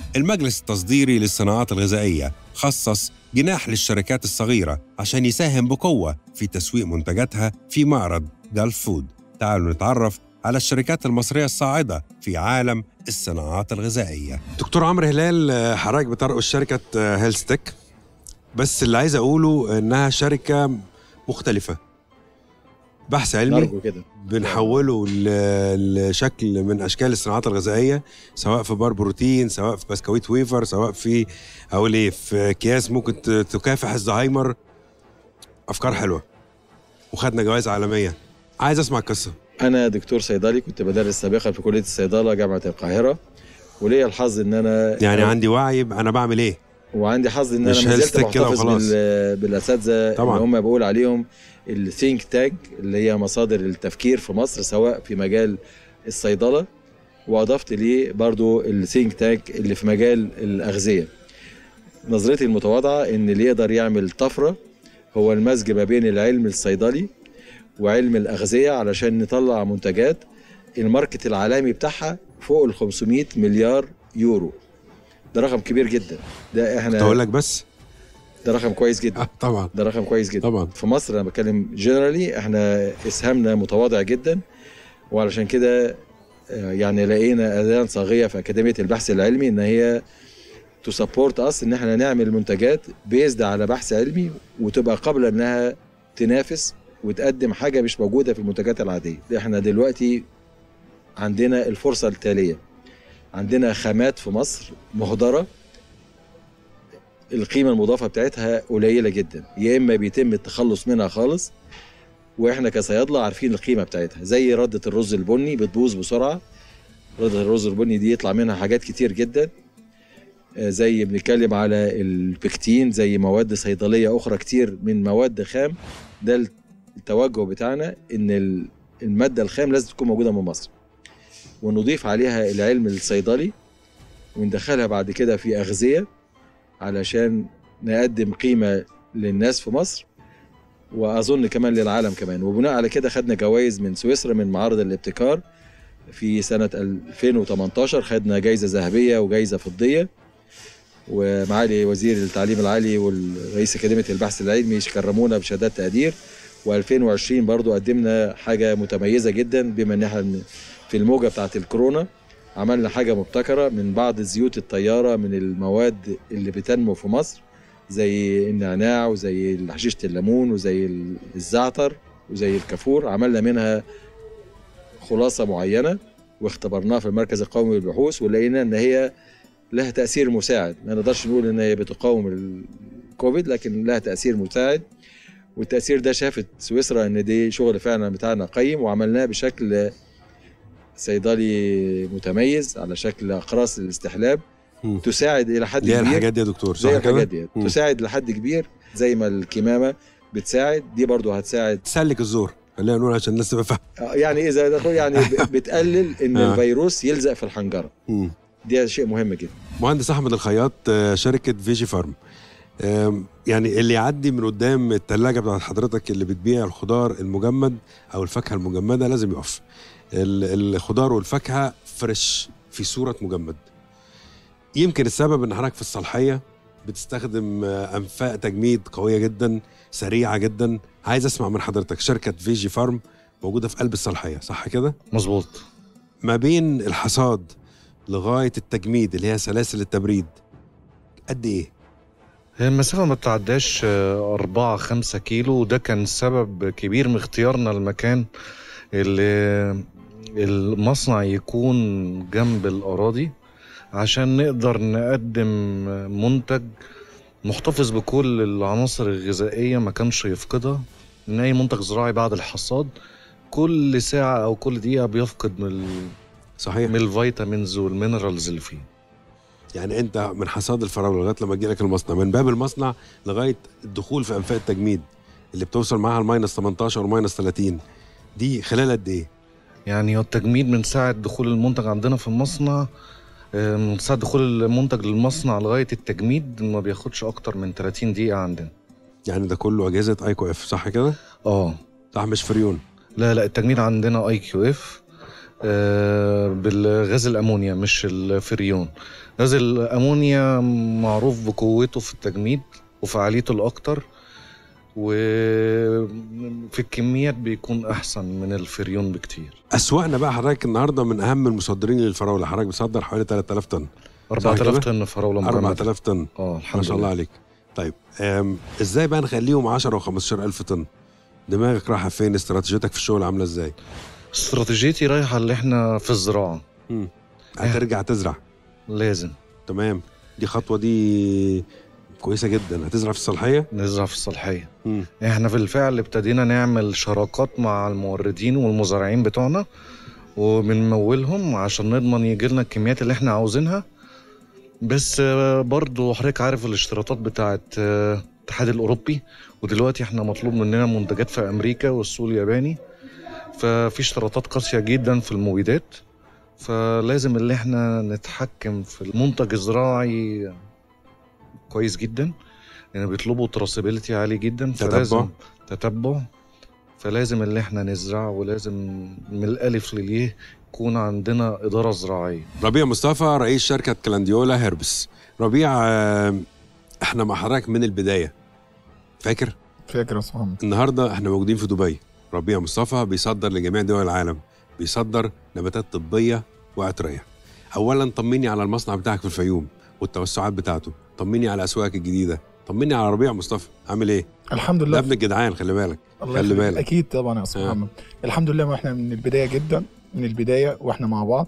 المجلس التصديري للصناعات الغذائية خصص جناح للشركات الصغيرة عشان يساهم بقوة في تسويق منتجاتها في معرض جالف فود تعالوا نتعرف على الشركات المصرية الصاعدة في عالم الصناعات الغذائية دكتور عمرو هلال حضرتك بترأس شركة هيلستك بس اللي عايز أقوله إنها شركة مختلفة بحث علمي نرجو كده بنحوله ل- لشكل من اشكال الصناعات الغذائيه سواء في بار بروتين سواء في بسكويت ويفر سواء في اقول ايه في اكياس ممكن ت- تكافح الزهايمر افكار حلوه وخدنا جوائز عالميه عايز اسمع القصه انا دكتور صيدلي كنت بدرس سابقا في كليه الصيدله جامعه القاهره وليا الحظ ان انا يعني عندي وعي انا بعمل ايه وعندي حظ ان انا مش ما health زلت tech كده محتفظ وخلاص. بال- بالاساتذه طبعاً. اللي هم بقول عليهم الثينك تاج اللي هي مصادر التفكير في مصر سواء في مجال الصيدله واضفت ليه برضو الثينك تاج اللي في مجال الاغذيه نظرتي المتواضعه ان اللي يقدر يعمل طفره هو المزج ما بين العلم الصيدلي وعلم الاغذيه علشان نطلع منتجات الماركت العالمي بتاعها فوق ال 500 مليار يورو ده رقم كبير جدا ده كنت احنا اقول لك بس ده رقم كويس جدا آه طبعا ده رقم كويس جدا طبعا في مصر انا بتكلم جنرالي احنا اسهامنا متواضع جدا وعلشان كده آه، يعني لقينا اذان صاغيه في اكاديميه البحث العلمي ان هي تسبورت اس ان احنا نعمل منتجات بيزد على بحث علمي وتبقى قابله انها تنافس وتقدم حاجه مش موجوده في المنتجات العاديه احنا دلوقتي عندنا الفرصه التاليه عندنا خامات في مصر مهدره القيمه المضافه بتاعتها قليله جدا يا اما بيتم التخلص منها خالص واحنا كصيادله عارفين القيمه بتاعتها زي رده الرز البني بتبوظ بسرعه رده الرز البني دي يطلع منها حاجات كتير جدا آه، زي بنتكلم على البكتين زي مواد صيدليه اخرى كتير من مواد خام ده التوجه بتاعنا ان ال- الماده الخام لازم تكون موجوده من مصر ونضيف عليها العلم الصيدلي وندخلها بعد كده في اغذيه علشان نقدم قيمه للناس في مصر واظن كمان للعالم كمان وبناء على كده خدنا جوائز من سويسرا من معارض الابتكار في سنه 2018 خدنا جائزه ذهبيه وجائزه فضيه ومعالي وزير التعليم العالي والرئيس اكاديميه البحث العلمي كرمونا بشهادات تقدير و2020 برضو قدمنا حاجه متميزه جدا بما ان احنا في الموجه بتاعت الكورونا عملنا حاجه مبتكره من بعض زيوت الطياره من المواد اللي بتنمو في مصر زي النعناع وزي حشيشه الليمون وزي الزعتر وزي الكافور عملنا منها خلاصه معينه واختبرناها في المركز القومي للبحوث ولقينا ان هي لها تاثير مساعد ما نقدرش نقول ان هي بتقاوم الكوفيد لكن لها تاثير مساعد والتاثير ده شافت سويسرا ان دي شغل فعلا بتاعنا قيم وعملناه بشكل صيدلي متميز على شكل اقراص الاستحلاب مم. تساعد الى حد اللي هي كبير الحاجات دي يا دكتور زي صح الحاجات كده؟ دي مم. تساعد لحد كبير زي ما الكمامه بتساعد دي برضو هتساعد تسلك الزور خلينا نقول عشان الناس تبقى فاهمه آه، يعني اذا دخل يعني ب- بتقلل ان آه. الفيروس يلزق في الحنجره مم. دي شيء مهم جدا مهندس احمد الخياط آه، شركه فيجي فارم آم، يعني اللي يعدي من قدام الثلاجه بتاعت حضرتك اللي بتبيع الخضار المجمد او الفاكهه المجمده لازم يقف ال- الخضار والفاكهه فريش في صوره مجمد يمكن السبب ان حضرتك في الصلاحيه بتستخدم آه، انفاق تجميد قويه جدا سريعه جدا عايز اسمع من حضرتك شركه فيجي فارم موجوده في قلب الصلاحيه صح كده مظبوط ما بين الحصاد لغايه التجميد اللي هي سلاسل التبريد قد ايه هي المسافة ما بتعداش آه، أربعة خمسة كيلو وده كان سبب كبير من اختيارنا المكان اللي المصنع يكون جنب الأراضي عشان نقدر نقدم منتج محتفظ بكل العناصر الغذائية ما كانش يفقدها إن أي منتج زراعي بعد الحصاد كل ساعة أو كل دقيقة بيفقد من, ال- صحيح من الفيتامينز والمينرالز اللي فيه يعني انت من حصاد الفراوله لغايه لما تجيلك المصنع من باب المصنع لغايه الدخول في انفاق التجميد اللي بتوصل معاها الماينس 18 وماينس 30 دي خلال قد ايه؟ يعني هو التجميد من ساعة دخول المنتج عندنا في المصنع آه، من ساعة دخول المنتج للمصنع لغاية التجميد ما بياخدش أكتر من 30 دقيقة عندنا يعني ده كله اجهزه ايكو اف صح كده؟ اه صح مش فريون لا لا التجميد عندنا اي كيو اف آه، بالغاز الامونيا مش الفريون غاز الامونيا معروف بقوته في التجميد وفعاليته الاكتر وفي الكميات بيكون احسن من الفريون بكتير اسواقنا بقى حضرتك النهارده من اهم المصدرين للفراوله حضرتك بتصدر حوالي 3000 طن 4000 كده؟ طن فراوله مجمدة 4000 طن اه ما الحمد شاء الله لله عليك طيب أم، ازاي بقى نخليهم 10 و15 الف طن دماغك رايحه فين استراتيجيتك في الشغل عامله ازاي استراتيجيتي رايحه اللي احنا في الزراعه مم. هترجع تزرع لازم تمام دي خطوه دي كويسه جدا هتزرع في الصلاحيه نزرع في الصالحيه مم. احنا بالفعل ابتدينا نعمل شراكات مع الموردين والمزارعين بتوعنا وبنمولهم عشان نضمن يجي لنا الكميات اللي احنا عاوزينها بس آه، برضو حضرتك عارف الاشتراطات بتاعت آه، الاتحاد الاوروبي ودلوقتي احنا مطلوب مننا منتجات في امريكا والسوق الياباني ففي اشتراطات قاسيه جدا في المبيدات فلازم اللي احنا نتحكم في المنتج الزراعي كويس جدا لان بيطلبوا تراسبيلتي عالي جدا تتبع. فلازم تتبع فلازم اللي احنا نزرع ولازم من الالف لليه يكون عندنا اداره زراعيه ربيع مصطفى رئيس شركه كلانديولا هيربس ربيع آم، احنا مع حضرتك من البدايه فاكر فاكر يا أستاذ محمد النهارده احنا موجودين في دبي ربيع مصطفى بيصدر لجميع دول العالم بيصدر نباتات طبيه وعطريه اولا طمني على المصنع بتاعك في الفيوم والتوسعات بتاعته طمني على اسواقك الجديده طمني على ربيع مصطفى عامل ايه الحمد ده لله ابن الجدعان خلي بالك الله خلي يخليك. بالك. اكيد طبعا يا استاذ آه. محمد الحمد لله واحنا من البدايه جدا من البدايه واحنا مع بعض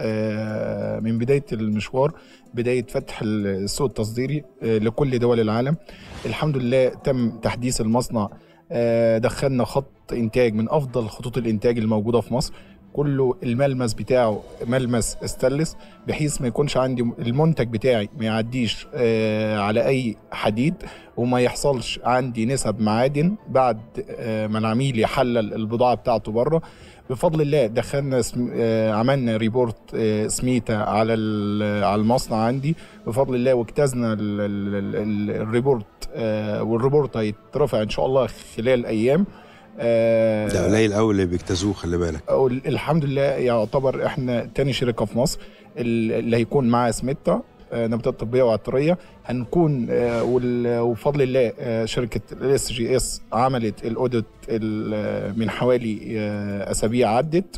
آه، من بدايه المشوار بدايه فتح السوق التصديري آه، لكل دول العالم الحمد لله تم تحديث المصنع آه، دخلنا خط انتاج من افضل خطوط الانتاج الموجوده في مصر كله الملمس بتاعه ملمس استانلس بحيث ما يكونش عندي المنتج بتاعي ما يعديش آه، على اي حديد وما يحصلش عندي نسب معادن بعد آه، ما العميل يحلل البضاعه بتاعته بره بفضل الله دخلنا سم... آه، عملنا ريبورت آه، سميتا على ال- على المصنع عندي بفضل الله واجتزنا ال... ال... ال... ال- الريبورت آه، والريبورت هيترفع ان شاء الله خلال ايام آه، ده قليل قوي اللي بيجتازوه خلي بالك أو الحمد لله يعتبر احنا تاني شركه في مصر اللي هيكون معاها سميتا آه، نباتات طبيه وعطريه هنكون آه، وال- وبفضل الله آه، شركه الاس جي اس عملت الاوديت ال- من حوالي آه، اسابيع عدت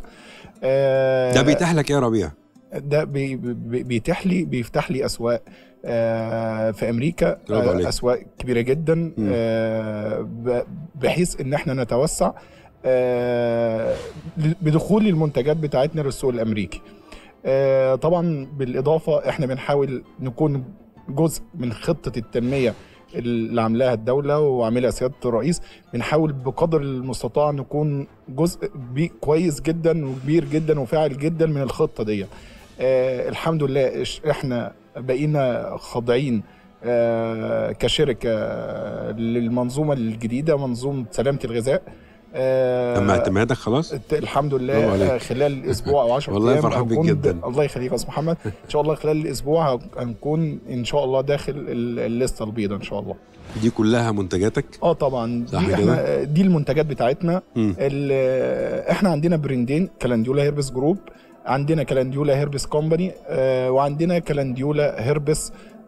آه، ده بيتاح لك ايه يا ربيع ده بي بي بيتيح لي بيفتح لي اسواق آه، في امريكا برافو عليك. آه، اسواق كبيره جدا مم. آه، ب- بحيث ان احنا نتوسع آه، بدخول المنتجات بتاعتنا للسوق الامريكي آه، طبعا بالاضافه احنا بنحاول نكون جزء من خطه التنميه اللي عاملاها الدوله وعاملها سياده الرئيس بنحاول بقدر المستطاع نكون جزء بي كويس جدا وكبير جدا وفاعل جدا من الخطه دي آه الحمد لله إش- احنا بقينا خاضعين آه كشركه للمنظومه الجديده منظومه سلامه الغذاء آه تم اعتمادك خلاص الت- الحمد برافو لله عليك. آه، خلال اسبوع او 10 والله ايام فرحان بيك هكون جدا. د- الله يخليك يا استاذ محمد ان شاء الله خلال الاسبوع هك- هنكون ان شاء الله داخل ال- الليسته البيضاء ان شاء الله دي كلها منتجاتك اه طبعا صح دي كده؟ احنا دي المنتجات بتاعتنا مم. ال- احنا عندنا برندين كلانديولا هيربس جروب عندنا كلانديولا هيربس كومباني آه وعندنا كلانديولا هيربس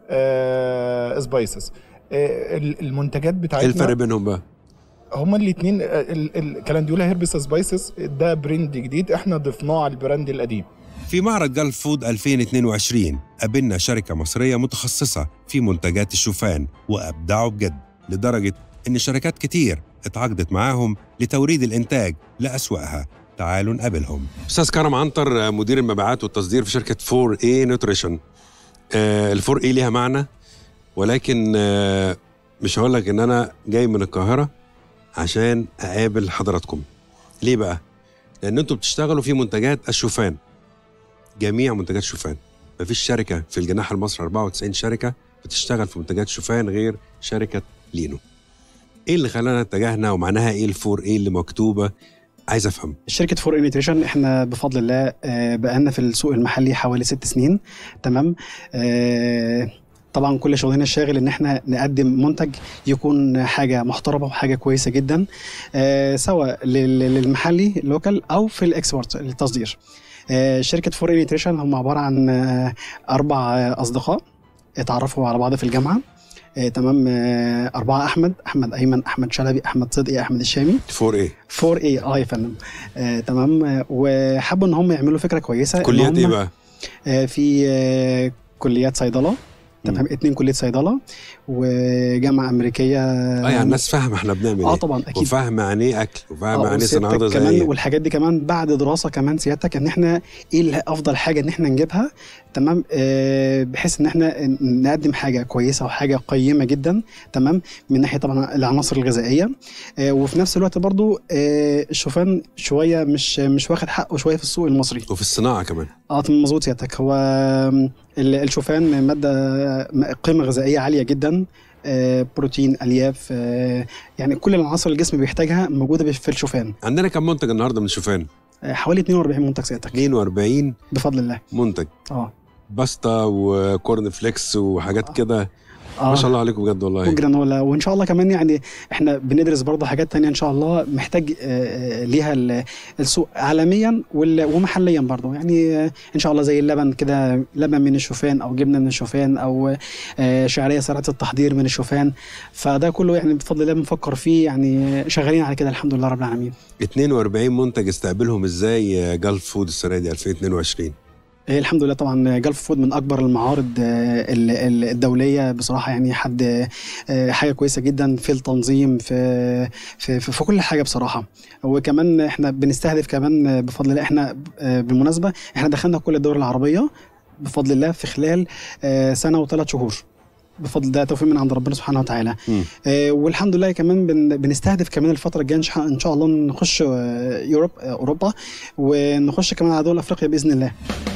آه سبايسز آه ال- المنتجات ايه بتاعتنا الفرق بينهم بقى هما الاثنين الكلانديولا هيربس سبايسز ده برند جديد احنا ضفناه على البراند القديم في معرض جلف فود 2022 قابلنا شركة مصرية متخصصة في منتجات الشوفان وأبدعوا بجد لدرجة إن شركات كتير اتعاقدت معاهم لتوريد الإنتاج لأسواقها تعالوا نقابلهم أستاذ كرم عنتر مدير المبيعات والتصدير في شركة 4 اي نوتريشن ال 4 اي ليها معنى ولكن آه، مش هقول لك إن أنا جاي من القاهرة عشان أقابل حضراتكم ليه بقى؟ لأن أنتوا بتشتغلوا في منتجات الشوفان جميع منتجات شوفان مفيش شركة في الجناح المصري 94 شركة بتشتغل في منتجات شوفان غير شركة لينو ايه اللي خلانا اتجهنا ومعناها ايه الفور ايه اللي مكتوبة عايز افهم شركة فور نيوتريشن احنا بفضل الله آه، بقالنا في السوق المحلي حوالي ست سنين تمام آه، طبعا كل شغلنا الشاغل ان احنا نقدم منتج يكون حاجه محترمه وحاجه كويسه جدا آه، سواء لل- للمحلي اللوكال او في الاكسبورت التصدير آه، شركه فور نيوتريشن هم عباره عن آه، اربع آه، اصدقاء اتعرفوا على بعض في الجامعه آه، تمام آه، أربعة أحمد أحمد أيمن أحمد شلبي أحمد صدقي أحمد الشامي 4 ايه 4 اي اه يا فندم آه تمام آه، وحبوا ان هم يعملوا فكره كويسه إن كليات هم- ايه بقى؟ آه في آه كليات صيدله تمام اتنين كليه صيدله وجامعه امريكيه اه يعني الناس فاهمه احنا بنعمل اه ايه طبعا اكيد وفاهمه يعني ايه اكل وفاهمه آه، يعني ايه صناعه وسيادتك كمان غذائيه والحاجات دي كمان بعد دراسه كمان سيادتك ان احنا ايه اللي افضل حاجه ان احنا نجيبها تمام آه بحيث ان احنا نقدم حاجه كويسه وحاجه قيمه جدا تمام من ناحيه طبعا العناصر الغذائيه آه وفي نفس الوقت برضو آه الشوفان شويه مش مش واخد حقه شويه في السوق المصري وفي الصناعه كمان اه تمام مظبوط سيادتك هو آم، ال- الشوفان ماده م- قيمه غذائيه عاليه جدا آه، بروتين الياف آه، يعني كل العناصر اللي الجسم بيحتاجها موجوده في الشوفان عندنا كم منتج النهارده من الشوفان؟ آه، حوالي 42 منتج سيادتك 42 بفضل الله منتج اه باستا وكورن فليكس وحاجات كده اه ما شاء الله عليكم بجد والله وجرانولا وان شاء الله كمان يعني احنا بندرس برضه حاجات تانية ان شاء الله محتاج آه، آه، ليها ال- السوق عالميا وال- ومحليا برضه يعني آه، ان شاء الله زي اللبن كده لبن من الشوفان او جبنه من الشوفان او آه، شعريه سريعه التحضير من الشوفان فده كله يعني بفضل الله بنفكر فيه يعني شغالين على كده الحمد لله رب العالمين 42 منتج استقبلهم ازاي جلف فود السنه دي 2022 إيه الحمد لله طبعا جلف فود من اكبر المعارض آه، ال- ال- الدوليه بصراحه يعني حد آه، حاجه كويسه جدا في التنظيم في في, في, في كل حاجه بصراحه وكمان احنا بنستهدف كمان آه، بفضل الله احنا آه، بالمناسبه احنا دخلنا كل الدول العربيه بفضل الله في خلال آه، سنه وثلاث شهور بفضل ده توفيق من عند ربنا سبحانه وتعالى مم. آه، والحمد لله كمان بن بنستهدف كمان الفتره الجايه إن شاء- ان شاء الله نخش آه، يوروب آه، اوروبا ونخش كمان على دول افريقيا باذن الله